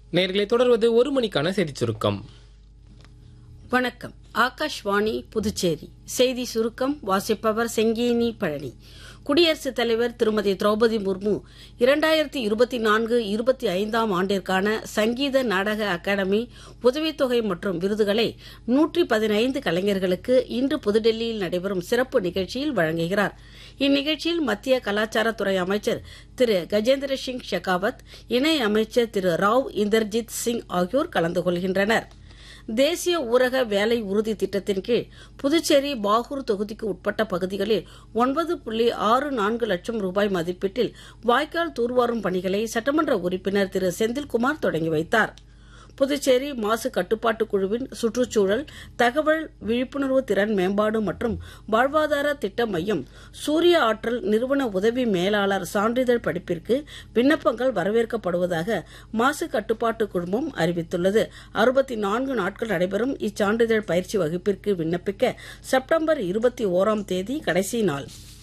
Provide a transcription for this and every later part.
நேர்களை தொடர்வது ஒரு மணிக்கான செய்திச் சுருக்கம் வணக்கம் ஆகாஷ்வாணி புதுச்சேரி செய்தி சுருக்கம் வாசிப்பவர் செங்கேனி பழனி குடியரசுத் தலைவர் திருமதி திரௌபதி முர்மு இரண்டாயிரத்தி இருபத்தி நான்கு இருபத்தி ஐந்தாம் ஆண்டிற்கான சங்கீத நாடக அகாடமி உதவித்தொகை மற்றும் விருதுகளை நூற்றி பதினைந்து கலைஞர்களுக்கு இன்று புதுடெல்லியில் நடைபெறும் சிறப்பு நிகழ்ச்சியில் வழங்குகிறார் இந்நிகழ்ச்சியில் மத்திய கலாச்சாரத்துறை அமைச்சர் திரு கஜேந்திர சிங் ஷெகாவத் இணை அமைச்சர் திரு ராவ் இந்தர்ஜித் சிங் ஆகியோர் கலந்து கொள்கின்றனர் தேசிய ஊரக வேலை உறுதி திட்டத்தின் கீழ் புதுச்சேரி பாகூர் தொகுதிக்கு உட்பட்ட பகுதிகளில் ஒன்பது புள்ளி ஆறு நான்கு லட்சம் ரூபாய் மதிப்பீட்டில் வாய்க்கால் தூர்வாரும் பணிகளை சட்டமன்ற உறுப்பினர் திரு செந்தில்குமார் தொடங்கி வைத்தார் புதுச்சேரி மாசு கட்டுப்பாட்டு குழுவின் சுற்றுச்சூழல் தகவல் விழிப்புணர்வு திறன் மேம்பாடு மற்றும் வாழ்வாதார திட்ட மையம் சூரிய ஆற்றல் நிறுவன உதவி மேலாளர் சான்றிதழ் படிப்பிற்கு விண்ணப்பங்கள் வரவேற்கப்படுவதாக மாசு கட்டுப்பாட்டு குழுமம் அறிவித்துள்ளது அறுபத்தி நான்கு நாட்கள் நடைபெறும் இச்சான்றிதழ் பயிற்சி வகுப்பிற்கு விண்ணப்பிக்க செப்டம்பர் இருபத்தி ஓராம் தேதி கடைசி நாள்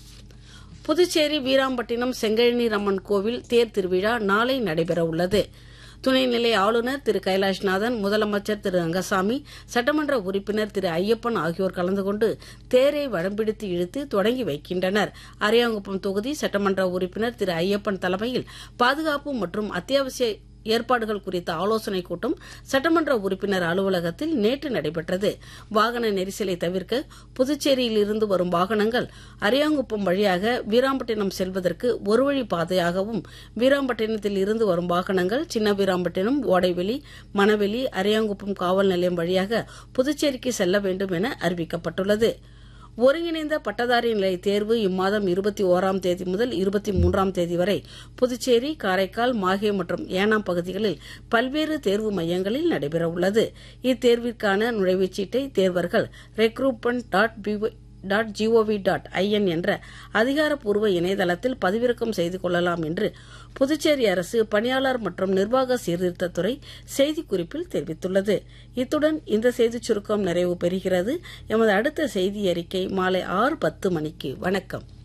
புதுச்சேரி வீராம்பட்டினம் செங்கழநீர் அம்மன் கோவில் தேர் திருவிழா நாளை நடைபெறவுள்ளது துணைநிலை ஆளுநர் திரு கைலாஷ்நாதன் முதலமைச்சர் திரு ரங்கசாமி சட்டமன்ற உறுப்பினர் திரு ஐயப்பன் ஆகியோர் கலந்து கொண்டு தேரை வடம்பிடித்து இழுத்து தொடங்கி வைக்கின்றனர் அரியாங்குப்பம் தொகுதி சட்டமன்ற உறுப்பினர் திரு ஐயப்பன் தலைமையில் பாதுகாப்பு மற்றும் அத்தியாவசிய ஏற்பாடுகள் குறித்த ஆலோசனைக் கூட்டம் சட்டமன்ற உறுப்பினர் அலுவலகத்தில் நேற்று நடைபெற்றது வாகன நெரிசலை தவிர்க்க புதுச்சேரியில் இருந்து வரும் வாகனங்கள் அரியாங்குப்பம் வழியாக வீராம்பட்டினம் செல்வதற்கு ஒரு வழி பாதையாகவும் வீராம்பட்டினத்தில் இருந்து வரும் வாகனங்கள் சின்ன வீராம்பட்டினம் ஓடைவெளி மணவெளி அரியாங்குப்பம் காவல் நிலையம் வழியாக புதுச்சேரிக்கு செல்ல வேண்டும் என அறிவிக்கப்பட்டுள்ளது ஒருங்கிணைந்த பட்டதாரி நிலை தேர்வு இம்மாதம் இருபத்தி ஓராம் தேதி முதல் இருபத்தி மூன்றாம் தேதி வரை புதுச்சேரி காரைக்கால் மாஹே மற்றும் ஏனாம் பகுதிகளில் பல்வேறு தேர்வு மையங்களில் நடைபெறவுள்ளது இத்தேர்விற்கான நுழைவுச்சீட்டை தேர்வர்கள் recruitment dot dot gov dot in என்ற அதிகாரப்பூர்வ இணையதளத்தில் பதிவிறக்கம் செய்து கொள்ளலாம் என்று புதுச்சேரி அரசு பணியாளர் மற்றும் நிர்வாக சீர்திருத்தத்துறை செய்திக்குறிப்பில் தெரிவித்துள்ளது இத்துடன் இந்த செய்திச் சுருக்கம் நிறைவு பெறுகிறது எமது அடுத்த செய்தி அறிக்கை மாலை ஆறு பத்து மணிக்கு வணக்கம்